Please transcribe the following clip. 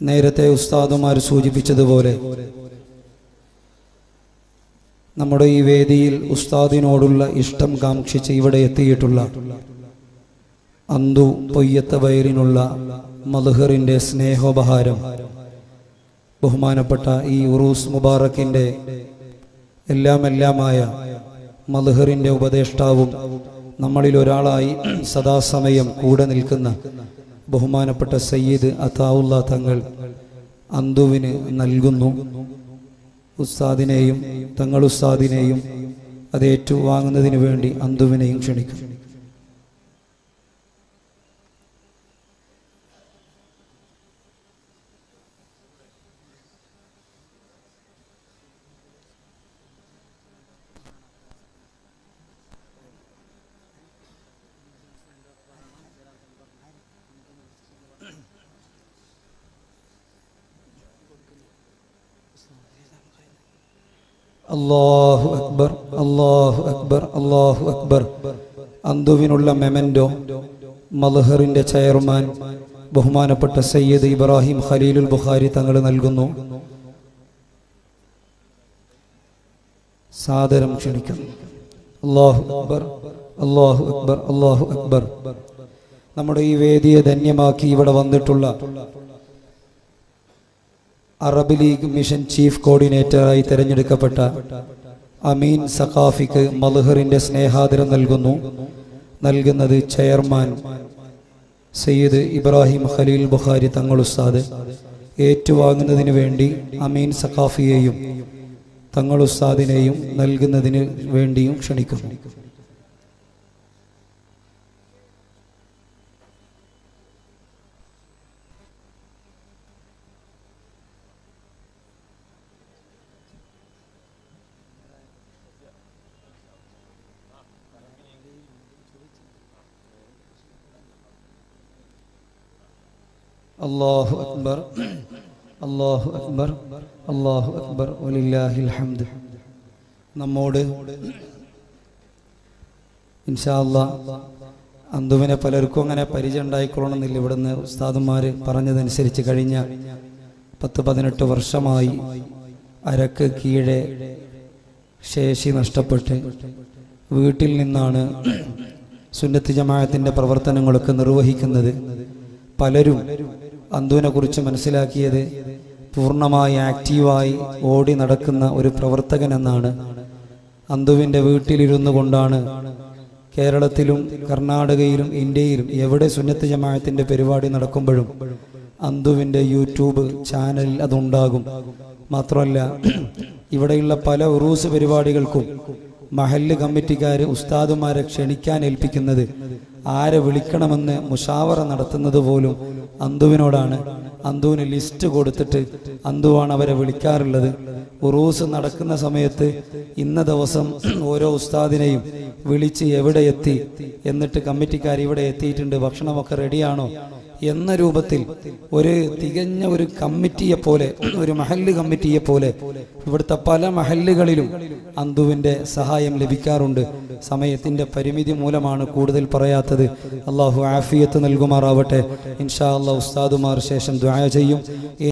നേരത്തെ ഉസ്താദുമാർ സൂചിപ്പിച്ചതുപോലെ നമ്മുടെ ഈ വേദിയിൽ ഉസ്താദിനോടുള്ള ഇഷ്ടം കാക്ഷിച്ച് ഇവിടെ എത്തിയിട്ടുള്ള അന്തു പൊയ്യത്ത വയറിനുള്ള മധുഹറിന്റെ സ്നേഹോപഹാരം ബഹുമാനപ്പെട്ട ഈ ഉറൂസ് മുബാറക്കിന്റെ എല്ലാം എല്ലാമായ മധുഹറിന്റെ ഉപദേഷ്ടാവും നമ്മളിൽ ഒരാളായി സദാസമയം കൂടെ നിൽക്കുന്ന ബഹുമാനപ്പെട്ട സയ്യിദ് അതാവുള്ള തങ്ങൾ അന്തുവിന് നൽകുന്നു ഉസ്താദിനെയും തങ്ങൾ ഉസ്താദിനെയും അത് ഏറ്റുവാങ്ങുന്നതിന് വേണ്ടി അന്തുവിനെയും ക്ഷണിക്കും അള്ളാഹു അക്ബർ അള്ളാഹു അക്ബർ അള്ളാഹു അക്ബർ അന്തുവിനുള്ള മെമൻഡോ മലഹറിന്റെ ചെയർമാൻ ബഹുമാനപ്പെട്ട സയ്യിദ് ഇബ്രാഹിം ഖലീലുൽ ബുഖാരി തങ്ങൾ നൽകുന്നു സാദരം ക്ഷണിക്കുന്നു അള്ളാഹു അക്ബർ അള്ളാഹു അക്ബർ അള്ളാഹു അക്ബർ നമ്മുടെ ഈ വേദിയെ ധന്യമാക്കി ഇവിടെ വന്നിട്ടുള്ള അറബ് ലീഗ് മിഷൻ ചീഫ് കോർഡിനേറ്ററായി തെരഞ്ഞെടുക്കപ്പെട്ട അമീൻ സഖാഫിക്ക് മൽഹറിന്റെ സ്നേഹാദരം നൽകുന്നു നൽകുന്നത് ചെയർമാൻ സയ്യിദ് ഇബ്രാഹിം ഖലീൽ ബുഖാരി തങ്ങൾ ഉസ്താദ് ഏറ്റുവാങ്ങുന്നതിന് വേണ്ടി അമീൻ സഖാഫിയെയും തങ്ങൾ ഉസ്താദിനെയും നൽകുന്നതിന് വേണ്ടിയും ക്ഷണിക്കുന്നു അള്ളാഹു അക്ബർ അള്ളാഹു അക്ബർ അള്ളാഹു അക്ബർ വലില്ലാഹിൽ ഹംദ് നമ്മോട് ഇൻഷാ അല്ലാ അന്തുവിനെ പലർക്കും അങ്ങനെ പരിചയം ഉണ്ടായിക്കൊള്ളണമെന്നില്ല ഇവിടുന്ന് ഉസ്താദുമാർ പറഞ്ഞതനുസരിച്ച് കഴിഞ്ഞ പത്ത് പതിനെട്ട് വർഷമായി അരക്ക് കീഴെ ശേഷി നഷ്ടപ്പെട്ട് വീട്ടിൽ നിന്നാണ് സുന്നത്ത് ജമാഅത്തിന്റെ പ്രവർത്തനങ്ങളൊക്കെ നിർവഹിക്കുന്നത് പലരും അന്തുവിനെ കുറിച്ച് മനസ്സിലാക്കിയത് പൂർണ്ണമായി ആക്റ്റീവായി ഓടി നടക്കുന്ന ഒരു പ്രവർത്തകൻ എന്നാണ് അന്തുവിന്റെ വീട്ടിലിരുന്നു കൊണ്ടാണ് കേരളത്തിലും കർണാടകയിലും ഇന്ത്യയിലും എവിടെ സുന്നത്ത് ജമാഅത്തിന്റെ പരിപാടി നടക്കുമ്പോഴും അന്തുവിന്റെ യൂട്യൂബ് ചാനലിൽ അതുണ്ടാകും മാത്രമല്ല ഇവിടെയുള്ള പല ഉറൂസ് പരിപാടികൾക്കും മഹല്ല് കമ്മിറ്റിക്കാര് ഉസ്താദുമാരെ ക്ഷണിക്കാൻ ഏൽപ്പിക്കുന്നത് ആരെ വിളിക്കണമെന്ന് മുഷാവറ നടത്തുന്നത് പോലും അന്തുവിനോടാണ് അന്തുവിന് ലിസ്റ്റ് കൊടുത്തിട്ട് അന്തുവാണ് അവരെ വിളിക്കാറുള്ളത് ഉറൂസ് നടക്കുന്ന സമയത്ത് ഇന്ന ദിവസം ഓരോ ഉസ്താദിനെയും വിളിച്ച് എവിടെ എത്തി എന്നിട്ട് കമ്മിറ്റിക്കാർ ഇവിടെ എത്തിയിട്ടുണ്ട് ഭക്ഷണമൊക്കെ റെഡിയാണോ എന്ന രൂപത്തിൽ ഒരു തികഞ്ഞ ഒരു കമ്മിറ്റിയെ പോലെ ഒരു മഹല്ല് കമ്മിറ്റിയെ പോലെ ഇവിടുത്തെ പല മഹല്ലുകളിലും അന്തുവിന്റെ സഹായം ലഭിക്കാറുണ്ട് സമയത്തിന്റെ പരിമിതി മൂലമാണ് കൂടുതൽ പറയാത്തത് അള്ളാഹു ആഫിയത്ത് നൽകുമാറാവട്ടെ ഇൻഷാ അള്ളാഹ് ഉസ്താദുമാർ ശേഷം ദ്വായ ചെയ്യും